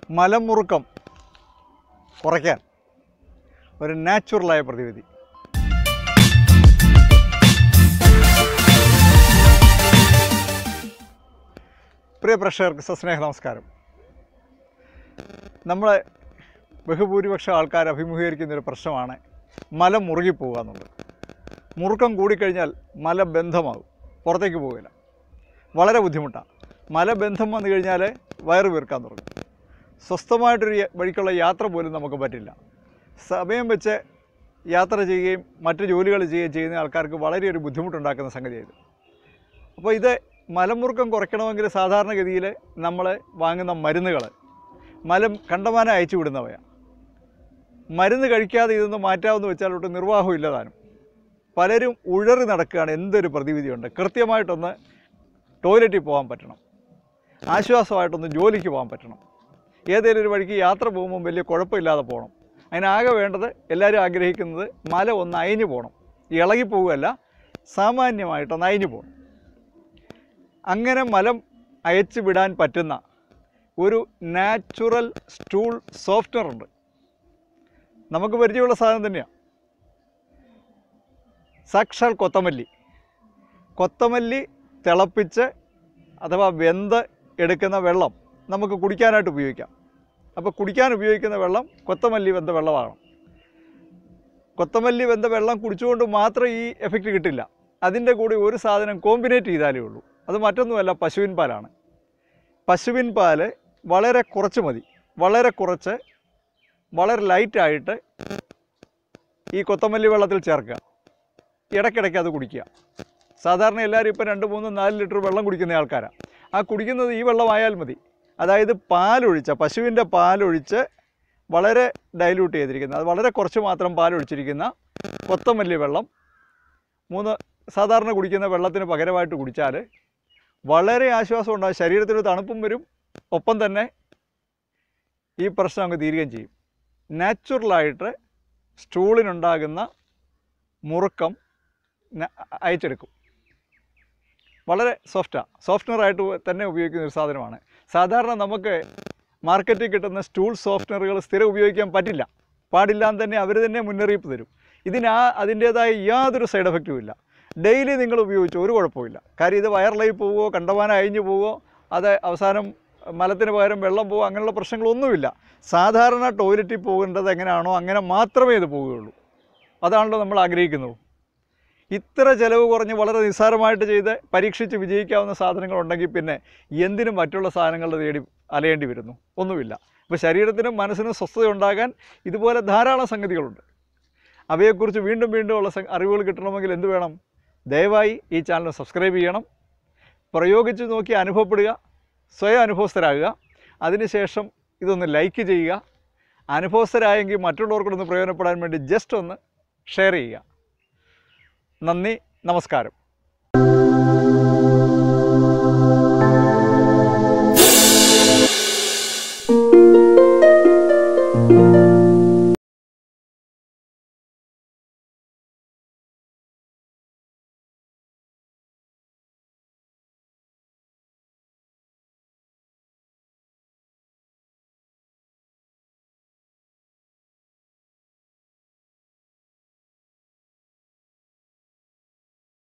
മലമുറുക്കം കുറയ്ക്കാൻ ഒരു നാച്ചുറലായ പ്രതിവിധി പ്രിയ പ്രേക്ഷകർക്ക് സസ്നേഹ നമസ്കാരം നമ്മളെ ബഹുഭൂരിപക്ഷം ആൾക്കാർ അഭിമുഖീകരിക്കുന്ന ഒരു പ്രശ്നമാണ് മല മുറുകിപ്പോവുക എന്നുള്ളത് മുറുക്കം കൂടിക്കഴിഞ്ഞാൽ മല ബന്ധമാകും പുറത്തേക്ക് പോകില്ല വളരെ ബുദ്ധിമുട്ടാണ് മലബന്ധം വന്നു കഴിഞ്ഞാൽ വയറ് വീർക്കാൻ തുടങ്ങും സ്വസ്ഥമായിട്ടൊരു യ- വഴിക്കുള്ള യാത്ര പോലും നമുക്ക് പറ്റില്ല സമയം വെച്ച് യാത്ര ചെയ്യുകയും മറ്റു ജോലികൾ ചെയ്യുകയും ചെയ്യുന്ന ആൾക്കാർക്ക് വളരെ ഒരു ബുദ്ധിമുട്ടുണ്ടാക്കുന്ന സംഗതിയായത് അപ്പോൾ ഇത് മലമുറുക്കം കുറയ്ക്കണമെങ്കിൽ സാധാരണഗതിയിൽ നമ്മൾ വാങ്ങുന്ന മരുന്നുകൾ മലം കണ്ടമാനം അയച്ചു വിടുന്നവയാണ് മരുന്ന് കഴിക്കാതെ ഇതൊന്ന് മാറ്റാമെന്ന് വെച്ചാൽ ഒട്ടും നിർവാഹം ഇല്ലതാനും പലരും ഉഴറി നടക്കുകയാണ് എന്തൊരു പ്രതിവിധിയുണ്ട് കൃത്യമായിട്ടൊന്ന് ടോയ്ലറ്റിൽ പോകാൻ പറ്റണം ആശ്വാസമായിട്ടൊന്ന് ജോലിക്ക് പോകാൻ പറ്റണം ഏതെങ്കിലും ഒരു വഴിക്ക് യാത്ര പോകുമ്പോൾ വലിയ കുഴപ്പമില്ലാതെ പോകണം അതിനാകെ വേണ്ടത് എല്ലാവരും ആഗ്രഹിക്കുന്നത് മല ഒന്ന് അയഞ്ഞു പോകണം ഇളകി പോവുകയല്ല സാമാന്യമായിട്ടൊന്ന് അയഞ്ഞു പോകണം അങ്ങനെ മലം അയച്ചു വിടാൻ പറ്റുന്ന ഒരു നാച്ചുറൽ സ്റ്റൂൾ സോഫ്റ്റ്വെയർ ഉണ്ട് നമുക്ക് പരിചയമുള്ള സാധനം തന്നെയാണ് സാക്ഷാൽ കൊത്തമല്ലി കൊത്തമല്ലി തിളപ്പിച്ച് അഥവാ വെന്ത് എടുക്കുന്ന വെള്ളം നമുക്ക് കുടിക്കാനായിട്ട് ഉപയോഗിക്കാം അപ്പോൾ കുടിക്കാൻ ഉപയോഗിക്കുന്ന വെള്ളം കൊത്തമല്ലി വെന്ത വെള്ളമാകണം കൊത്തമല്ലി വെന്ത വെള്ളം കുടിച്ചുകൊണ്ട് മാത്രം ഈ എഫക്റ്റ് കിട്ടില്ല അതിൻ്റെ കൂടെ ഒരു സാധനം കോമ്പിനേറ്റ് ചെയ്താലേ ഉള്ളൂ അത് മറ്റൊന്നുമല്ല പശുവിൻ പാലാണ് പശുവിൻ പാല് വളരെ കുറച്ച് മതി വളരെ കുറച്ച് വളരെ ലൈറ്റായിട്ട് ഈ കൊത്തമല്ലി വെള്ളത്തിൽ ചേർക്കുക ഇടയ്ക്കിടയ്ക്ക് അത് കുടിക്കുക സാധാരണ എല്ലാവരും ഇപ്പം രണ്ട് മൂന്ന് നാല് ലിറ്റർ വെള്ളം കുടിക്കുന്ന ആൾക്കാരാണ് ആ കുടിക്കുന്നത് ഈ വെള്ളമായാൽ മതി അതായത് പാലൊഴിച്ച പശുവിൻ്റെ പാലൊഴിച്ച് വളരെ ഡൈല്യൂട്ട് ചെയ്തിരിക്കുന്ന അത് വളരെ കുറച്ച് മാത്രം പാലൊഴിച്ചിരിക്കുന്ന കൊത്തമല്ലി വെള്ളം മൂന്ന് സാധാരണ കുടിക്കുന്ന വെള്ളത്തിന് പകരമായിട്ട് കുടിച്ചാൽ വളരെ ആശ്വാസം ഉണ്ടാകും ശരീരത്തിന് തണുപ്പും വരും ഒപ്പം തന്നെ ഈ പ്രശ്നം അങ്ങ് തീരുകയും ചെയ്യും നാച്ചുറലായിട്ട് സ്റ്റൂളിനുണ്ടാകുന്ന മുറുക്കം ന- അയച്ചെടുക്കും വളരെ സോഫ്റ്റാണ് സോഫ്റ്റ്വെയറായിട്ട് തന്നെ ഉപയോഗിക്കുന്ന ഒരു സാധനമാണ് സാധാരണ നമുക്ക് മാർക്കറ്റിൽ കിട്ടുന്ന സ്റ്റൂൾ സോഫ്റ്റ്വെയറുകൾ സ്ഥിരം ഉപയോഗിക്കാൻ പറ്റില്ല പാടില്ല എന്ന് തന്നെ അവർ തന്നെ മുന്നറിയിപ്പ് തരും ഇതിന് ആ അതിൻ്റേതായ യാതൊരു സൈഡ് എഫക്റ്റും ഇല്ല ഡെയിലി നിങ്ങൾ ഉപയോഗിച്ചു ഒരു കുഴപ്പമില്ല കാര്യം ഇത് വയറിലായി പോവുകയോ കണ്ടമാനം അഴിഞ്ഞു പോവുകയോ അത് അവസാനം മലത്തിന് പകരം വെള്ളം പോകുക അങ്ങനെയുള്ള പ്രശ്നങ്ങളൊന്നുമില്ല സാധാരണ ടോയ്ലറ്റിൽ പോകേണ്ടത് എങ്ങനെയാണോ അങ്ങനെ മാത്രമേ ഇത് പോവുകയുള്ളൂ അതാണല്ലോ നമ്മൾ ആഗ്രഹിക്കുന്നത് ഇത്ര ചിലവ് കുറഞ്ഞ് വളരെ നിസ്സാരമായിട്ട് ചെയ്ത് പരീക്ഷിച്ച് വിജയിക്കാവുന്ന സാധനങ്ങളുണ്ടെങ്കിൽ പിന്നെ എന്തിനും മറ്റുള്ള സാധനങ്ങളുടെ തേടി അലയേണ്ടി വരുന്നു ഒന്നുമില്ല അപ്പോൾ ശരീരത്തിനും മനസ്സിനും സ്വസ്ഥത ഉണ്ടാകാൻ ഇതുപോലെ ധാരാളം സംഗതികളുണ്ട് അവയെക്കുറിച്ച് വീണ്ടും വീണ്ടും ഉള്ള സ- അറിവുകൾ കിട്ടണമെങ്കിൽ എന്ത് വേണം ദയവായി ഈ ചാനൽ സബ്സ്ക്രൈബ് ചെയ്യണം പ്രയോഗിച്ച് നോക്കി അനുഭവപ്പെടുക സ്വയം അനുഭവസ്ഥരാകുക അതിനുശേഷം ഇതൊന്ന് ലൈക്ക് ചെയ്യുക അനുഭവസ്ഥരായെങ്കിൽ മറ്റുള്ളവർക്കൊന്ന് പ്രയോജനപ്പെടാൻ വേണ്ടി ജസ്റ്റ് ഒന്ന് ഷെയർ ചെയ്യുക നന്ദി നമസ്കാരം